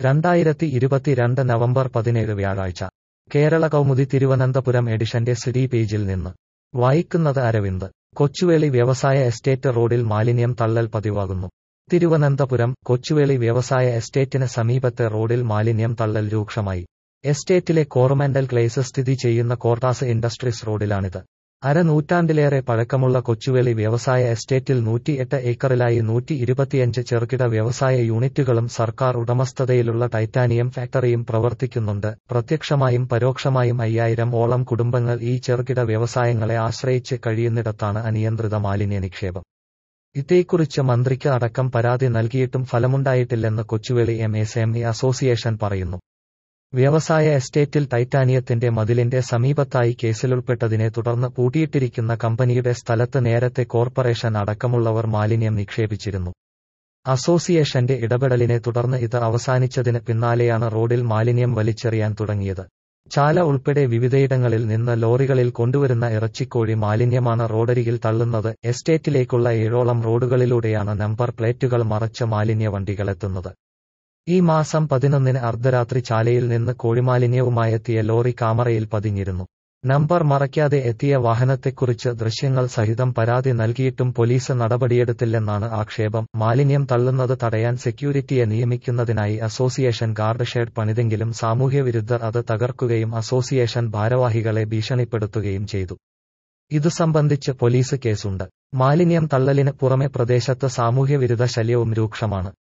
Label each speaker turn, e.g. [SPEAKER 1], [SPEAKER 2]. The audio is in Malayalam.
[SPEAKER 1] രണ്ടായിരത്തി ഇരുപത്തിരണ്ട് നവംബർ പതിനേഴ് വ്യാഴാഴ്ച കേരള കൗമുദി തിരുവനന്തപുരം എഡിഷന്റെ സിഡി പേജിൽ നിന്ന് വായിക്കുന്നത് അരവിന്ദ് കൊച്ചുവേളി വ്യവസായ എസ്റ്റേറ്റ് റോഡിൽ മാലിന്യം തള്ളൽ പതിവാകുന്നു തിരുവനന്തപുരം കൊച്ചുവേളി വ്യവസായ എസ്റ്റേറ്റിന് സമീപത്തെ റോഡിൽ മാലിന്യം തള്ളൽ രൂക്ഷമായി എസ്റ്റേറ്റിലെ കോർമൻഡൽ ക്ലേസ് സ്ഥിതി ചെയ്യുന്ന കോർട്ടാസ് ഇൻഡസ്ട്രീസ് റോഡിലാണിത് അരനൂറ്റാണ്ടിലേറെ പഴക്കമുള്ള കൊച്ചുവേളി വ്യവസായ എസ്റ്റേറ്റിൽ നൂറ്റിയെട്ട് ഏക്കറിലായി നൂറ്റി ഇരുപത്തിയഞ്ച് ചെറുകിട വ്യവസായ യൂണിറ്റുകളും സർക്കാർ ഉടമസ്ഥതയിലുള്ള ടൈറ്റാനിയം ഫാക്ടറിയും പ്രവർത്തിക്കുന്നുണ്ട് പ്രത്യക്ഷമായും പരോക്ഷമായും അയ്യായിരം ഓളം കുടുംബങ്ങൾ ഈ ചെറുകിട വ്യവസായങ്ങളെ ആശ്രയിച്ച് കഴിയുന്നിടത്താണ് അനിയന്ത്രിത മാലിന്യ നിക്ഷേപം ഇതേക്കുറിച്ച് മന്ത്രിക്ക് അടക്കം പരാതി നൽകിയിട്ടും ഫലമുണ്ടായിട്ടില്ലെന്ന് Kochuveli M S M E association പറയുന്നു വ്യവസായ എസ്റ്റേറ്റിൽ ടൈറ്റാനിയത്തിന്റെ മതിലിന്റെ സമീപത്തായി കേസിലുൾപ്പെട്ടതിനെ തുടർന്ന് പൂട്ടിയിട്ടിരിക്കുന്ന കമ്പനിയുടെ സ്ഥലത്ത് നേരത്തെ കോർപ്പറേഷൻ അടക്കമുള്ളവർ മാലിന്യം നിക്ഷേപിച്ചിരുന്നു അസോസിയേഷന്റെ ഇടപെടലിനെ തുടർന്ന് ഇത് അവസാനിച്ചതിന് പിന്നാലെയാണ് റോഡിൽ മാലിന്യം വലിച്ചെറിയാൻ തുടങ്ങിയത് ചാല ഉൾപ്പെടെ വിവിധയിടങ്ങളിൽ നിന്ന് ലോറികളിൽ കൊണ്ടുവരുന്ന ഇറച്ചിക്കോഴി മാലിന്യമാണ് റോഡരികിൽ തള്ളുന്നത് എസ്റ്റേറ്റിലേക്കുള്ള ഏഴോളം റോഡുകളിലൂടെയാണ് നമ്പർ പ്ലേറ്റുകൾ മറച്ച മാലിന്യ വണ്ടികളെത്തുന്നത് ഈ മാസം പതിനൊന്നിന് അർദ്ധരാത്രി ചാലയിൽ നിന്ന് കോഴിമാലിന്യവുമായെത്തിയ ലോറി കാമറയിൽ പതിഞ്ഞിരുന്നു നമ്പർ മറയ്ക്കാതെ എത്തിയ വാഹനത്തെക്കുറിച്ച് ദൃശ്യങ്ങൾ സഹിതം പരാതി നൽകിയിട്ടും പോലീസ് നടപടിയെടുത്തില്ലെന്നാണ് ആക്ഷേപം മാലിന്യം തള്ളുന്നത് തടയാൻ സെക്യൂരിറ്റിയെ നിയമിക്കുന്നതിനായി അസോസിയേഷൻ ഗാർഡ് ഷെഡ് പണിതെങ്കിലും സാമൂഹ്യവിരുദ്ധർ അത് തകർക്കുകയും അസോസിയേഷൻ ഭാരവാഹികളെ ഭീഷണിപ്പെടുത്തുകയും ചെയ്തു ഇതു സംബന്ധിച്ച് പോലീസ് കേസുണ്ട് മാലിന്യം തള്ളലിന് പുറമെ പ്രദേശത്ത് സാമൂഹ്യവിരുദ്ധ ശല്യവും രൂക്ഷമാണ്